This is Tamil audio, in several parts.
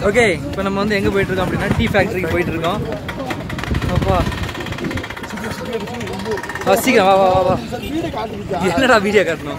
ஓகே இப்போ நம்ம வந்து எங்கே போயிட்டு இருக்கோம் அப்படின்னா டீ ஃபேக்ட்ரிக்கு போயிட்டு இருக்கோம் அப்பா ஆ, சீக்கிரம் வா வா வா வா என்னடா வீடியோ காட்டணும்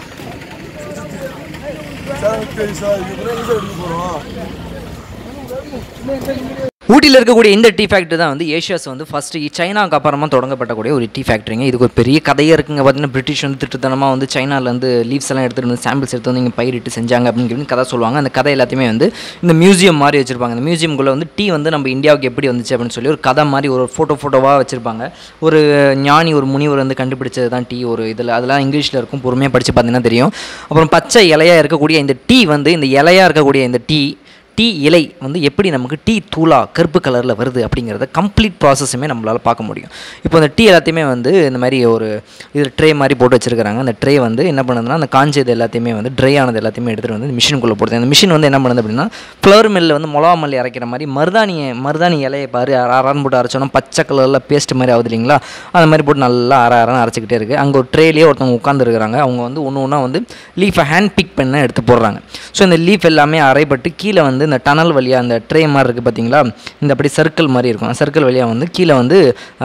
ஊட்டியில் இருக்கக்கூடிய இந்த டீ ஃபேக்ட்ரி தான் வந்து ஏஷியாஸ் வந்து ஃபஸ்ட்டு சைனாக்கு அப்புறமா தொடங்கப்பட்டக்கூடிய ஒரு டீ ஃபேக்ட்ரிங்க இதுக்கு ஒரு பெரிய கதையே இருக்குங்க பார்த்தீங்கன்னா பிரிட்டிஷ் வந்து திட்டத்தனமாக வந்து சைனாலேருந்து லீவ்ஸ் எல்லாம் எடுத்துகிட்டு வந்து சாம்பிள்ஸ் எடுத்து வந்து இங்கே பயிரிட்டு செஞ்சாங்க அப்படின்னு சொல்லி கதை சொல்லுவாங்க அந்த கதை எல்லாத்தையுமே வந்து இந்த மியூசியம் மாதிரி வச்சிருப்பாங்க இந்த மியூசியம்குள்ளே வந்து டீ வந்து நம்ம இந்தியாவுக்கு எப்படி வந்துச்சு அப்படின்னு சொல்லி ஒரு கதை மாதிரி ஒரு ஃபோட்டோ ஃபோட்டோவாக வச்சுருப்பாங்க ஒரு ஞானி ஒரு முனிவர் வந்து கண்டுபிடிச்சது தான் டீ ஒரு இதில் அதெல்லாம் இங்கிலீஷில் இருக்கும் பொறுமையாக படித்து பார்த்தீங்கன்னா தெரியும் அப்புறம் பச்சை இலையாக இருக்கக்கூடிய இந்த டீ வந்து இந்த இலையாக இருக்கக்கூடிய இந்த டீ டீ இலை வந்து எப்படி நமக்கு டீ தூளா கருப்பு கலரில் வருது அப்படிங்கிறத கம்ப்ளீட் ப்ராசஸுமே நம்மளால் பார்க்க முடியும் இப்போ அந்த டீ எல்லாத்தையுமே வந்து இந்த மாதிரி ஒரு இது ட்ரே மாதிரி போட்டு வச்சிருக்காங்க அந்த ட்ரே வந்து என்ன பண்ணுதுன்னா அந்த காஞ்சது எல்லாத்தையுமே வந்து ட்ரை ஆனது எல்லாத்தையுமே எடுத்துகிட்டு வந்து மிஷினுக்குள்ளே போடுது அந்த மிஷின் வந்து என்ன பண்ணுது அப்படின்னா ஃப்ளவர் மில்லில் வந்து மிளகா மல்லி அரைக்கிற மாதிரி மருதாணியை மருதாணி இலையை பாரு அரான்னு போட்டு அரைச்சோன்னா பச்சை கலரில் பேஸ்ட் மாதிரி ஆகுது இல்லைங்களா அந்த மாதிரி போட்டு நல்லா அரை அரைன்னு அரைச்சிக்கிட்டே இருக்குது அங்கே ஒரு ட்ரேலேயே ஒருத்தவங்க உட்காந்துருக்குறாங்க அவங்க வந்து ஒன்று ஒன்றா வந்து லீஃபை ஹேண்ட் பிக் பண்ண எடுத்து போடுறாங்க ஸோ இந்த லீஃப் எல்லாமே அரைப்பட்டு கீழே வந்து இந்த டனல் வழியாக அந்த ட்ரே மாதிரி இருக்குது பார்த்தீங்களா இந்த அப்படி சர்க்கிள் மாதிரி இருக்கும் சர்க்கிள் வழியாக வந்து கீழே வந்து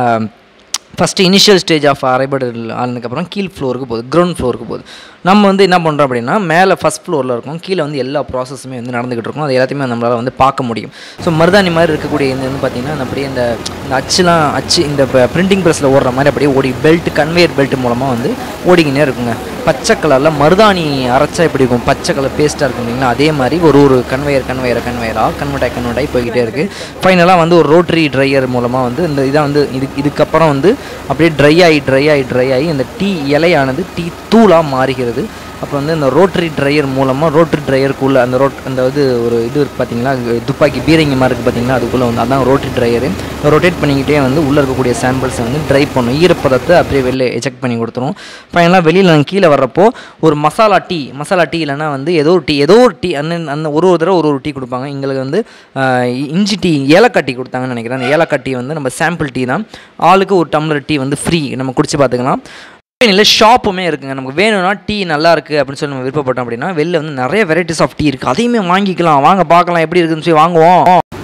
ஃபஸ்ட்டு இனிஷியல் ஸ்டேஜ் ஆஃப் அரைபடு ஆனதுக்கப்புறம் கீழ் ஃப்ளோருக்கு போகுது கிரவுண்ட் ஃப்ளோருக்கு போகுது நம்ம வந்து என்ன பண்ணுறோம் அப்படின்னா மேலே ஃபஸ்ட் ஃப்ளோரில் இருக்கும் கீழே வந்து எல்லா ப்ராசஸுமே வந்து நடந்துகிட்டு இருக்கும் அது எல்லாத்தையுமே நம்மளால் வந்து பார்க்க முடியும் ஸோ மருதாணி மாதிரி இருக்கக்கூடிய இந்த வந்து பார்த்திங்கன்னா அந்த அப்படியே இந்த இந்த அச்சுலாம் அச்சு இந்த பிரிண்டிங் ப்ரெஸ்ஸில் ஓடுற மாதிரி அப்படியே ஓடி பெல்ட் கன்வேயர் பெல்ட் மூலமாக வந்து ஓடிக்கினே இருக்குங்க பச்சை கலரில் மருதாணி அரைச்சா எப்படி இருக்கும் பச்சை கலர் பேஸ்ட்டாக இருக்கும் இல்லைங்களா அதே மாதிரி ஒரு ஒரு கன்வேயர் கன்வேயர் கன்வேயராக கன்வெர்ட் ஆகி கன்வெர்ட் ஆகி போய்கிட்டே இருக்குது ஃபைனலாக வந்து ஒரு ரோட்டரி ட்ரையர் மூலமாக வந்து இந்த இதை வந்து இது இதுக்கப்புறம் வந்து அப்படியே ட்ரை ஆகி ட்ரை ஆகி ட்ரை ஆகி இந்த டீ இலையானது டீ தூளாக மாறுகிறது அப்புறம் வந்து இந்த ரோட்டரி ட்ரையர் மூலமாக ரோட்டரி ட்ரையருக்குள்ளே அந்த ரோட் அந்த இது ஒரு இது இருக்குது பார்த்தீங்களா அங்க துப்பாக்கி பீரங்கி மாதிரி இருக்குது பார்த்தீங்களா அதுக்குள்ளே வந்து அதான் ரோட்டரி ட்ரையரு ரொட்டேட் பண்ணிக்கிட்டே வந்து உள்ளே இருக்கக்கூடிய சாம்பிள்ஸை வந்து ட்ரை பண்ணும் ஈரப்பதத்தை அப்படியே வெளில எஜெக்ட் பண்ணி கொடுத்துரும் ஃபைனலாக வெளியில் நாங்கள் கீழே வர்றப்போ ஒரு மசாலா டீ மசாலா டீ இல்லைன்னா வந்து ஏதோ ஒரு டீ ஏதோ ஒரு டீ அந்த அந்த ஒரு ஒரு தடவை ஒரு ஒரு டீ கொடுப்பாங்க எங்களுக்கு வந்து ஆஹ், இஞ்சி டீ ஏலக்காய் டீ கொடுத்தாங்கன்னு நினைக்கிறேன் அந்த ஏலக்காய் டீ வந்து நம்ம சாம்பிள் டீ தான் ஆளுக்கு ஒரு டம்ளர் டீ வந்து ஃப்ரீ நம்ம குடிச்சு பார்த்துக்கலாம் இல்லை ஷாப்புமே இருக்குங்க நமக்கு வேணும்னா டீ நல்லா இருக்குது அப்படின்னு சொல்லி நம்ம விருப்பப்பட்டோம் அப்படின்னா வெளில வந்து நிறைய வெரைட்டிஸ் ஆஃப் டீ இருக்குது அதையுமே வாங்கிக்கலாம் வாங்க பார்க்கலாம் எப்படி இருக்குன்னு சொல்லி வாங்குவோம்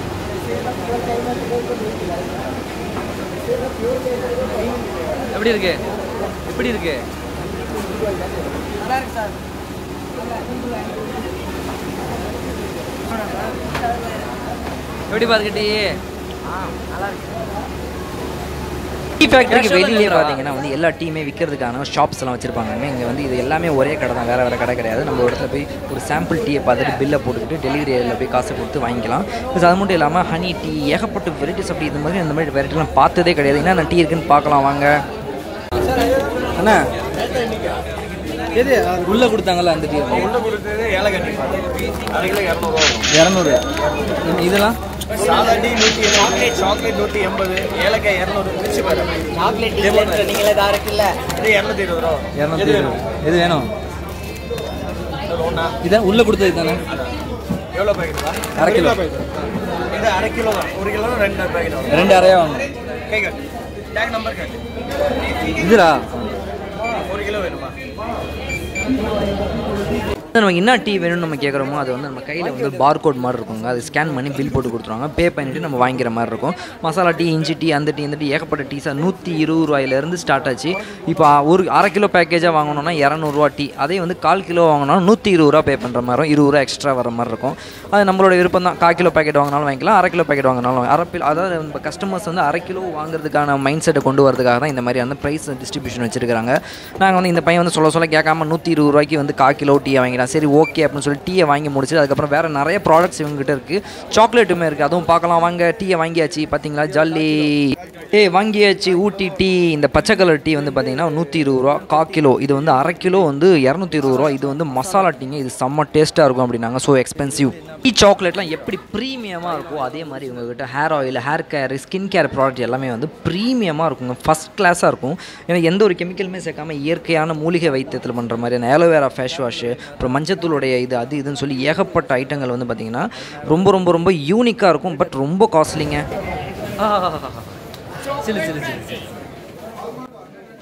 எப்படி இருக்கு எப்படி இருக்கு எப்படி பாத்துக்கிட்டே டீ ஃபேக்டரிக்கு வெளியிலே பார்த்தீங்கன்னா வந்து எல்லா டீயுமே விற்கிறதுக்கான ஷாப்ஸ் எல்லாம் வச்சிருப்பாங்க இங்கே வந்து இது எல்லாமே ஒரே கடை தான் வேறு வேறு கடை கிடையாது நம்ம ஒரு இடத்துல போய் ஒரு சாம்பிள் டீயை பார்த்துட்டு பில்லை போட்டுக்கிட்டு டெலிவரி ஏரியாவில் போய் காசை கொடுத்து வாங்கிக்கலாம் ப்ளஸ் அது மட்டும் இல்லாமல் ஹனி டீ ஏகப்பட்ட வெரைட்டிஸ் அப்படி இந்த மாதிரி இந்த மாதிரி வெரைட்டிலாம் பார்த்ததே கிடையாது என்னென்ன டீ இருக்குன்னு பார்க்கலாம் வாங்க அண்ணா எது உள்ள கொடுத்தாங்கல்ல அந்த டீ உள்ள கொடுத்தது ஏலக்காய் அரை கிலோ இரநூறுவா வரும் இரநூறு இதெல்லாம் சாதா டீ நூற்றி எழுபது சாக்லேட் நூற்றி எண்பது ஏலக்காய் இரநூறு மிக்சி பாரு சாக்லேட் நீங்களே தான் இருக்குல்ல இது இரநூத்தி இருபது ரூபா இரநூத்தி இருபது எது வேணும் ஒன்றா இதான் உள்ள கொடுத்தது தானே எவ்வளோ பாக்கெட் அரை கிலோ இது அரை கிலோ தான் ஒரு கிலோ ரெண்டு பாக்கெட் வரும் ரெண்டு அரையா வாங்கணும் கை கட்டு டேக் நம்பர் கட்டு இதுடா ஒரு கிலோ வேணுமா நமக்கு என்ன டீ வேணும்னு நம்ம கேட்குறோமோ அது வந்து நம்ம கையில் வந்து பார்கோட் மாதிரி இருக்குங்க அது ஸ்கேன் பண்ணி பில் போட்டு கொடுத்துருவாங்க பே பண்ணிட்டு நம்ம வாங்கிக்கிற மாதிரி இருக்கும் மசாலா டீ இஞ்சி டீ அந்த டீ இந்த டீ ஏகப்பட்ட டீ சார் நூற்றி இருபது ரூபாயிலேருந்து ஸ்டார்ட் ஆச்சு இப்போ ஒரு அரை கிலோ பேக்கேஜாக வாங்கணும்னா இரநூறுவா டீ அதே வந்து கால் கிலோ வாங்கினா நூற்றி இருபது ரூபா பே பண்ணுற மாதிரி இருக்கும் இருபது ரூபா எக்ஸ்ட்ரா வர மாதிரி இருக்கும் அது நம்மளோட விருப்பம் தான் கால் கிலோ பேக்கெட் வாங்கினாலும் வாங்கிக்கலாம் அரை கிலோ பேக்கெட் வாங்கினாலும் அரை கிலோ அதாவது நம்ம கஸ்டமர்ஸ் வந்து அரை கிலோ வாங்குறதுக்கான மைண்ட் செட்டை கொண்டு வரதுக்காக தான் இந்த மாதிரியான ப்ரைஸ் டிஸ்ட்ரிபியூஷன் வச்சிருக்காங்க நாங்கள் வந்து இந்த பையன் வந்து சொல்ல சொல்ல கேட்காம நூற்றி இருபது ரூபாய்க்கு வந்து கால் கிலோ டீயை வாங்கிக்கலாம் சரி ஓகே அப்படின்னு சொல்லி டீயை வாங்கி முடிச்சுட்டு அதுக்கப்புறம் வேறு நிறைய ப்ராடக்ட்ஸ் இவங்ககிட்ட இருக்குது சாக்லேட்டுமே இருக்குது அதுவும் பார்க்கலாம் வாங்க டீயை வாங்கியாச்சு பார்த்தீங்களா ஜல்லி ஏய் வாங்கியாச்சு ஊட்டி டீ இந்த பச்சை கலர் டீ வந்து பார்த்தீங்கன்னா நூற்றி இருபது ரூபா கா கிலோ இது வந்து அரை கிலோ வந்து இரநூத்தி இருபது ரூபா இது வந்து மசாலா டீங்க இது செம்ம டேஸ்ட்டாக இருக்கும் அப்படின்னாங்க ஸோ எக்ஸ்பென்சிவ் டீ சாக்லேட்லாம் எப்படி ப்ரீமியமாக இருக்கோ அதே மாதிரி இவங்ககிட்ட hair oil hair care skin care product எல்லாமே வந்து ப்ரீமியமாக இருக்குங்க ஃபஸ்ட் கிளாஸாக இருக்கும் ஏன்னா எந்த ஒரு கெமிக்கலுமே சேர்க்காம இயற்கையான மூலிகை வைத்தியத்தில் பண்ணுற மாதிரியான ஆலோவேரா ஃபேஸ் வாஷ் அப்புறம் மஞ்சத்தூளுடைய இது அது இதுன்னு சொல்லி ஏகப்பட்ட ஐட்டங்கள் வந்து பார்த்திங்கன்னா ரொம்ப ரொம்ப ரொம்ப யூனிக்காக இருக்கும் பட் ரொம்ப காஸ்ட்லிங்க சிலு சிலு சிலு சிலு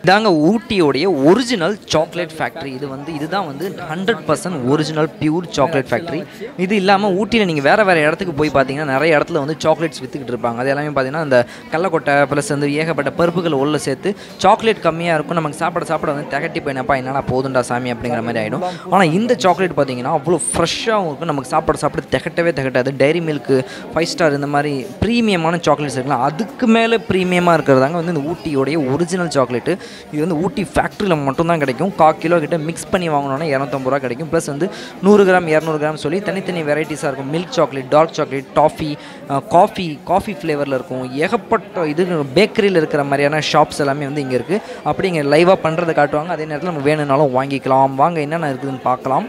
இதாங்க ஊட்டியோடைய ஒரிஜினல் சாக்லேட் ஃபேக்ட்ரி இது வந்து இதுதான் வந்து hundred percent original pure chocolate factory இது இல்லாமல் ஊட்டியில் நீங்கள் வேறு வேறு இடத்துக்கு போய் பார்த்தீங்கன்னா நிறைய இடத்துல வந்து சாக்லேட்ஸ் விற்றுக்கிட்டு இருப்பாங்க அது எல்லாமே பார்த்தீங்கன்னா அந்த கடலக்கொட்டை ப்ளஸ் வந்து ஏகப்பட்ட பருப்புகள் உள்ள சேர்த்து சாக்லேட் கம்மியாக இருக்கும் நமக்கு சாப்பிட சாப்பிட வந்து திகட்டி போயினப்பா என்னடா போதுண்டா சாமி அப்படிங்கிற மாதிரி ஆகிடும் ஆனால் இந்த சாக்லேட் பார்த்தீங்கன்னா அவ்வளோ ஃப்ரெஷ்ஷாகவும் இருக்கும் நமக்கு சாப்பிட சாப்பிட திகட்டவே திகட்டாது டைரி மில்க்கு ஃபைவ் ஸ்டார் இந்த மாதிரி ப்ரீமியமான சாக்லேட்ஸ் இருக்கலாம் அதுக்கு மேலே ப்ரீமியமாக இருக்கிறதாங்க வந்து இந்த ஊட்டியோடைய ஒரிஜினல் சாக்லேட்டு இது வந்து ஊட்டி ஃபேக்ட்ரியில் மட்டும்தான் கிடைக்கும் கா கிலோ கிட்ட மிக்ஸ் பண்ணி வாங்கினோன்னா இரநூத்தம்பது ரூபா கிடைக்கும் ப்ளஸ் வந்து நூறு கிராம் இரநூறு கிராம் சொல்லி தனித்தனி வெரைட்டிஸாக இருக்கும் milk chocolate dark chocolate toffee coffee coffee ஃப்ளேவரில் இருக்கும் ஏகப்பட்ட இது பேக்கரியில் இருக்கிற மாதிரியான ஷாப்ஸ் எல்லாமே வந்து இங்கே இருக்குது அப்படி இங்கே லைவாக பண்ணுறதை காட்டுவாங்க அதே நேரத்தில் நம்ம வேணும்னாலும் வாங்கிக்கலாம் வாங்க என்னென்ன இருக்குதுன்னு பார்க்கலாம்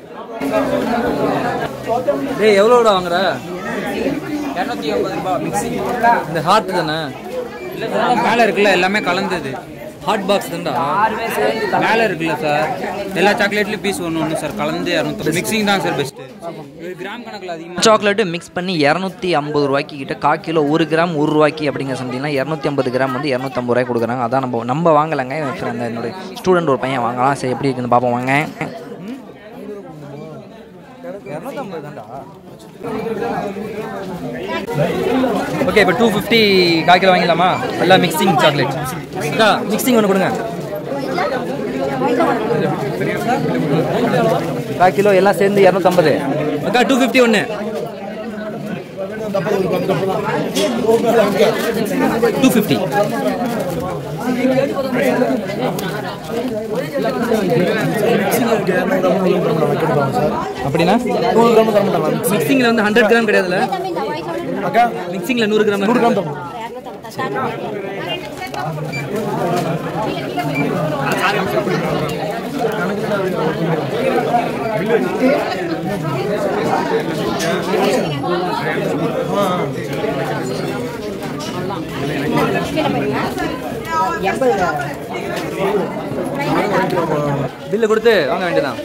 டேய் எவ்வளோட வாங்குற இரநூத்தி ஐம்பது ரூபாய் மிக்ஸி இந்த ஹார்ட் தானே மேலே இருக்குல்ல எல்லாமே கலந்தது ஹாட் பாக்ஸ் தான்டா மேலே இருக்குல்ல சார் எல்லா சாக்லேட்லையும் பீஸ் ஒன்று ஒன்று சார் கலந்து இரநூத்தி மிக்சிங் தான் சார் பெஸ்ட்டு கிராம் கணக்கில் அதிகமாக சாக்லேட்டு மிக்ஸ் பண்ணி இரநூத்தி ஐம்பது ரூபாய்க்கு கிட்ட கா கிலோ ஒரு கிராம் ஒரு ரூபாய்க்கு அப்படிங்கிற சம்திங்னா இரநூத்தி ஐம்பது கிராம் வந்து இரநூத்தம்பது ரூபாய் கொடுக்குறாங்க அதான் நம்ம நம்ம வாங்கலைங்க என் friend, என்னோட ஸ்டூடெண்ட் ஒரு பையன் வாங்கலாம் சரி எப்படி இருக்குன்னு பார்ப்போம் வாங்க ஓகே இப்போ டூ ஃபிஃப்டி கால் கிலோ வாங்கிடலாமா எல்லாம் மிக்சிங் சாக்லேட் அக்கா மிக்சிங் ஒன்று கொடுங்க கால் கிலோ எல்லாம் சேர்ந்து இரநூத்தம்பது அக்கா டூ ஃபிஃப்டி ஒன்று டூ ஃபிஃப்டி அப்படின்னா மிக்சிங்கில் வந்து ஹண்ட்ரட் கிராம் கிடையாதுல்ல மிக்சிங்கில் நூறு கிராம் நூறு கிராம் பில்லு கொடுத்து வாங்க வேண்டியதான்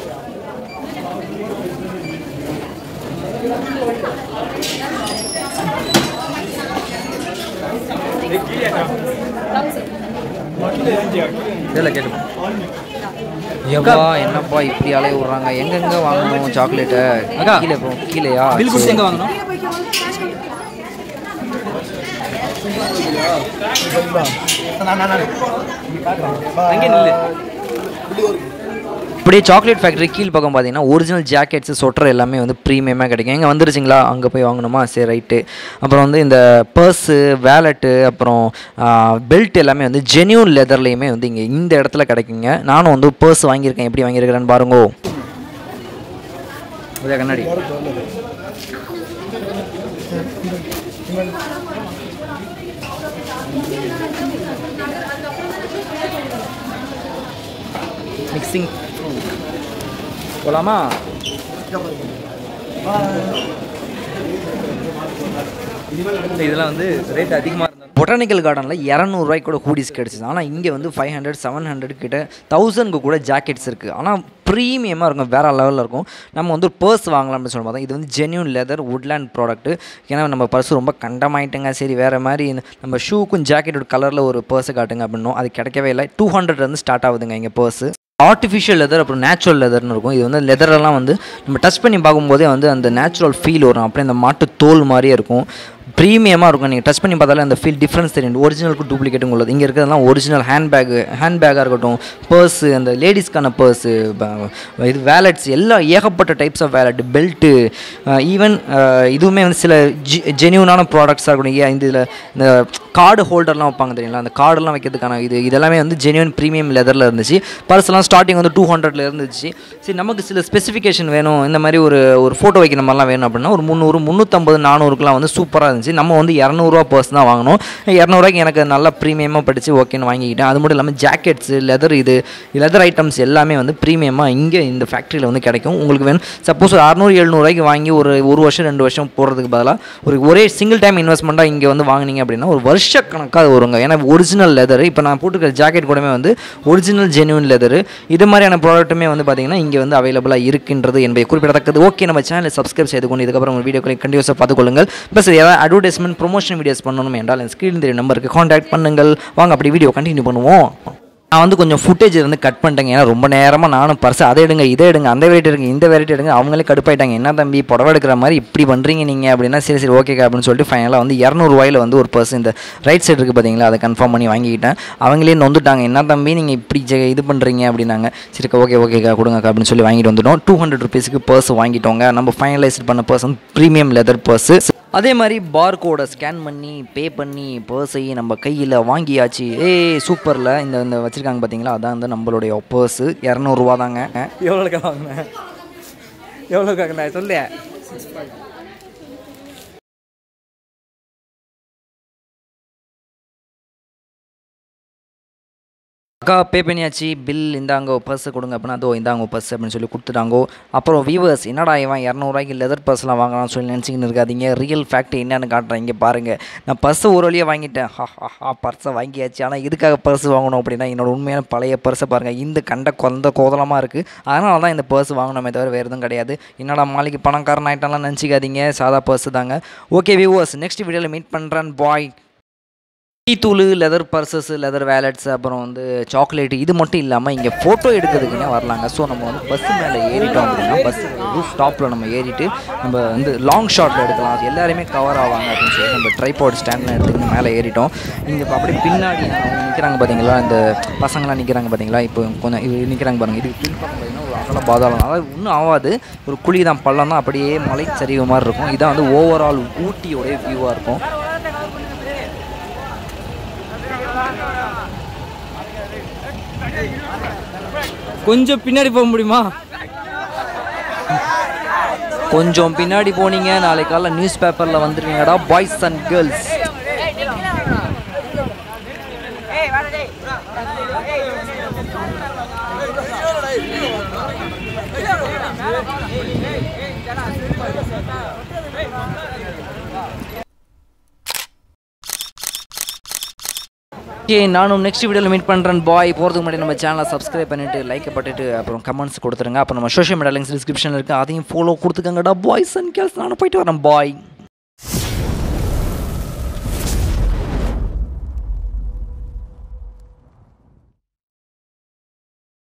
இல்லை கேட்டு எவ்வளோ என்னப்பா இப்படி அலைய விட்றாங்க எங்கெங்க வாங்கணும் சாக்லேட்டு அக்கா. கீழே போ கீழேயா பில் கொடுத்து எங்கே வாங்கணும் அங்கே நில்லு இப்படியே சாக்லேட் ஃபேக்ட்ரி கீழ் பக்கம் பார்த்தீங்கன்னா ஒரிஜினல் ஜாக்கெட்ஸ் சொட்டர் எல்லாமே வந்து ப்ரீமியமாக கிடைக்கும் எங்கே வந்துருச்சுங்களா அங்கே போய் வாங்கணுமா சரி ரைட்டு அப்புறம் வந்து இந்த பர்ஸு வேலெட்டு அப்புறம் பெல்ட் எல்லாமே வந்து ஜென்யூன் லெதர்லேயுமே வந்து இங்கே இந்த இடத்துல கிடைக்குங்க நானும் வந்து பர்ஸ் வாங்கியிருக்கேன் எப்படி வாங்கியிருக்கிறேன்னு பாருங்கோ உதய கண்ணாடி மிக்சிங் போலாமா இதெல்லாம் வந்து ரேட் அதிகமாக இருந்தால் பொட்டானிக்கல் கார்டனில் இரநூறுவாய்க்கு கூட ஹூடிஸ் கிடச்சிது ஆனால் இங்கே வந்து ஃபைவ் ஹண்ட்ரட் செவன் ஹண்ட்ரட் கிட்ட தௌசண்ட்க்கு கூட ஜாக்கெட்ஸ் இருக்குது ஆனால் ப்ரீமியமாக இருக்கும் வேறு லெவலில் இருக்கும் நம்ம வந்து ஒரு பர்ஸ் வாங்கலாம்னு சொல்லி பார்த்தா இது வந்து ஜென்யூன் லெதர் வுட்லேண்ட் ப்ராடக்ட்டு ஏன்னா நம்ம பர்ஸ் ரொம்ப கண்டமாயிட்டுங்க சரி வேறு மாதிரி இந்த நம்ம ஷூக்கும் ஜாக்கெட்டோட கலரில் ஒரு பர்ஸை காட்டுங்க அப்படின்னும் அது கிடைக்கவே இல்லை டூ ஹண்ட்ரட்லேருந்து ஸ்டார்ட் ஆகுதுங்க இங்கே பர்ஸு ஆர்டிஃபிஷியல் லெதர் அப்புறம் நேச்சுரல் லெதர்னு இருக்கும் இது வந்து லெதரெல்லாம் வந்து நம்ம டச் பண்ணி பார்க்கும்போதே வந்து அந்த நேச்சுரல் ஃபீல் வரும் அப்படியே அந்த மாட்டு தோல் மாதிரியே இருக்கும் ப்ரீமியமாக இருக்கும் நீங்கள் டச் பண்ணி பார்த்தாலே அந்த ஃபீல் டிஃப்ரென்ஸ் தெரியும் ஒரிஜினலுக்கு டூப்ளிகேட்டும் உள்ளது இங்கே இருக்கிறதெல்லாம் ஒரிஜினல் ஹேண்ட்பேக்கு ஹேண்ட்பேக்காக இருக்கட்டும் பர்ஸு அந்த லேடிஸ்க்கான பர்ஸு இது வேலட்ஸ் எல்லா ஏகப்பட்ட types of wallet belt even இதுவுமே வந்து சில ஜி ஜென்யூனான ப்ராடக்ட்ஸாக இருக்கட்டும் ஏன் இந்த இதில் இந்த கார்டு ஹோல்டர்லாம் வைப்பாங்க தெரியுங்களா அந்த கார்டெல்லாம் வைக்கிறதுக்கான இது இதெல்லாமே வந்து ஜென்யூன் ப்ரீமியம் லெதரில் இருந்துச்சு பர்ஸ்லாம் ஸ்டார்டிங் வந்து டூ ஹண்ட்ரட்ல இருந்துச்சு சரி நமக்கு சில ஸ்பெசிஃபிகேஷன் வேணும் இந்த மாதிரி ஒரு ஒரு ஃபோட்டோ வைக்கிற மாதிரிலாம் வேணும் அப்படின்னா ஒரு முந்நூறு முந்நூற்றம்பது நானூறுக்குலாம் வந்து சூப்பராக இருந்துச்சு நம்ம வந்து இரநூறுவா பர்ஸ் தான் வாங்கினோம் இரநூறுவாய்க்கு எனக்கு நல்லா ப்ரீமியமாக படித்து ஓகேன்னு வாங்கிக்கிட்டேன் அது மட்டும் இல்லாமல் ஜாக்கெட்ஸு லெதர் இது லெதர் ஐட்டம்ஸ் எல்லாமே வந்து ப்ரீமியமாக இங்கே இந்த ஃபேக்ட்ரியில் வந்து கிடைக்கும் உங்களுக்கு வேணும் சப்போஸ் ஒரு அறநூறு எழுநூறுவாய்க்கு வாங்கி ஒரு ஒரு வருஷம் ரெண்டு வருஷம் போடுறதுக்கு பதிலாக ஒரு ஒரே சிங்கிள் டைம் இன்வெஸ்ட்மெண்ட்டாக இங்கே வந்து வாங்குனீங்க அப்படின்னா ஒரு வருஷக்கணக்காக அது வருங்க ஏன்னா ஒரிஜினல் லெதர் இப்போ நான் போட்டுக்கிற ஜாக்கெட் கூடமே வந்து ஒரிஜினல் ஜென்யூன் லெதர் இது மாதிரியான ப்ராடக்ட்டுமே வந்து பார்த்தீங்கன்னா இங்கே வந்து அவைலபிளாக இருக்கின்றது என்பதை குறிப்பிடத்தக்கது ஓகே நம்ம சேனலை சப்ஸ்கிரைப் செய்து கொண்டு இதுக்கப்புறம் உங்கள் வீடியோக்களை கண்டினியூஸாக பார்த்துக்கொள்ளுங்கள் ப்ளஸ் ஏதாவது அட்வர்டைஸ்மெண்ட் ப்ரொமோஷன் வீடியோஸ் பண்ணணும் என்றால் என் ஸ்க்ரீன் தெரியும் நம்பருக்கு காண்டாக்ட் பண்ணுங்கள் வாங்க அப்படி வீடியோ கண்டினியூ பண்ணுவோம் நான் வந்து கொஞ்சம் ஃபுட்டேஜ் வந்து கட் பண்ணிட்டேங்க ஏன்னா ரொம்ப நேரமாக நானும் பர்ஸ் அதை எடுங்க இதை எடுங்க அந்த வெரைட்டி எடுங்க இந்த வெரைட்டி எடுங்க அவங்களே கடுப்பாயிட்டாங்க என்ன தம்பி புடவை எடுக்கிற மாதிரி இப்படி பண்ணுறீங்க நீங்கள் அப்படின்னா சரி சரி ஓகேக்கா அப்படின்னு சொல்லிட்டு ஃபைனலாக வந்து இரநூறுவாயில் வந்து ஒரு பர்ஸ் இந்த ரைட் சைடு இருக்குது பார்த்தீங்களா அதை கன்ஃபார்ம் பண்ணி வாங்கிக்கிட்டேன் அவங்களே நொந்துட்டாங்க என்ன தம்பி நீங்கள் இப்படி ஜெ- இது பண்ணுறீங்க அப்படின்னாங்க சரிக்கா ஓகே ஓகேக்கா கொடுங்கக்கா அப்படின்னு சொல்லி வாங்கிட்டு வந்துட்டோம் டூ ஹண்ட்ரட் ருபீஸுக்கு பர்ஸ் வாங்கிட்டோங்க நம்ம ஃபைனலைஸ் பண்ண பர்ஸ் வந்து ப்ரீமியம் லெதர் பர்ஸு அதே மாதிரி பார் கோடை ஸ்கேன் பண்ணி பே பண்ணி பர்ஸை நம்ம கையில் வாங்கியாச்சு ஏய் சூப்பரில் இந்த இந்த வச்சுருக்காங்க பார்த்தீங்களா அதான் வந்து நம்மளுடைய பர்ஸு இரநூறுவா தாங்க எவ்வளோக்கா வாங்கினேன் எவ்வளோக்கா நான் சொல்லு அக்கா பே பண்ணியாச்சு பில் இந்தாங்க பர்ஸை கொடுங்க அப்படின்னா அதோ இந்தாங்க பர்ஸ் அப்படின்னு சொல்லி கொடுத்துட்டாங்கோ அப்புறம் வியூவர்ஸ் என்னடா இவன் இரநூறுவாய்க்கு லெதர் பர்ஸ்லாம் வாங்கலாம்னு சொல்லி நினச்சிக்கின்னு இருக்காதீங்க ரியல் ஃபேக்ட் என்னன்னு காட்டுறேன் இங்கே பாருங்கள் நான் பர்ஸை ஒரு வழியாக வாங்கிட்டேன் ஹா ஹா ஹா பர்ஸை வாங்கியாச்சு ஆனால் இதுக்காக பர்ஸ் வாங்கணும் அப்படின்னா என்னோட உண்மையான பழைய பர்ஸை பாருங்கள் இந்த கண்ட கொந்த கோதலமாக இருக்குது அதனால தான் இந்த பர்ஸ் வாங்கணுமே தவிர வேறு எதுவும் கிடையாது என்னடா மாளிகை பணக்காரன் ஆகிட்டலாம் நினச்சிக்காதீங்க சாதா பர்ஸ் தாங்க ஓகே வியூவர்ஸ் நெக்ஸ்ட் வீடியோவில் மீட் பண்ணுறேன் பாய் டீ தூள் லெதர் பர்சஸ் லெதர் வேலட்ஸ் அப்புறம் வந்து சாக்லேட் இது மட்டும் இல்லாமல் இங்கே ஃபோட்டோ எடுக்கிறதுக்குன்னே வரலாங்க ஸோ நம்ம வந்து பஸ் மேலே ஏறிட்டோம் அப்படின்னா பஸ் ரூஃப் டாப்பில் நம்ம ஏறிட்டு நம்ம வந்து லாங் ஷாட்டில் எடுக்கலாம் அது எல்லாருமே கவர் ஆவாங்க அப்படின்னு சொல்லி நம்ம ட்ரைபாட் ஸ்டாண்ட்லாம் எடுத்துக்கிட்டு மேலே ஏறிட்டோம் இங்கே இப்போ அப்படியே பின்னாடி அவங்க நிற்கிறாங்க பார்த்தீங்களா இந்த பசங்களாம் நிற்கிறாங்க பார்த்தீங்களா இப்போ கொஞ்சம் இது நிற்கிறாங்க பாருங்கள் இதுக்கு பின்பக்கம் பார்த்தீங்கன்னா ஒரு அகல பாதாளம் அதாவது ஒன்றும் ஆகாது ஒரு குழி தான் பள்ளம் தான் அப்படியே மலை சரிவு மாதிரி இருக்கும் இதான் வந்து ஓவரால் ஊட்டியோடைய வியூவாக இருக்கும் கொஞ்சம் பின்னாடி போக முடியுமா கொஞ்சம் பின்னாடி போனீங்க நாளைக்கு காலைல நியூஸ் பேப்பரில் வந்துருவீங்கடா பாய்ஸ் அண்ட் கேர்ள்ஸ் ஓகே நானும் நெக்ஸ்ட் வீடியோவில் மீட் பண்ணுறேன் பாய் போகிறதுக்கு முன்னாடி நம்ம சேனலை சப்ஸ்கிரைப் பண்ணிட்டு லைக் பண்ணிட்டு அப்புறம் கமெண்ட்ஸ் கொடுத்துருங்க அப்புறம் நம்ம சோஷியல் மீடியா லிங்க்ஸ் டிஸ்கிரிப்ஷனில் இருக்குது அதையும் ஃபாலோ கொடுத்துக்கங்கடா பாய்ஸ் அண்ட் கேர்ள்ஸ் நானும் போயிட்டு வரேன் பாய்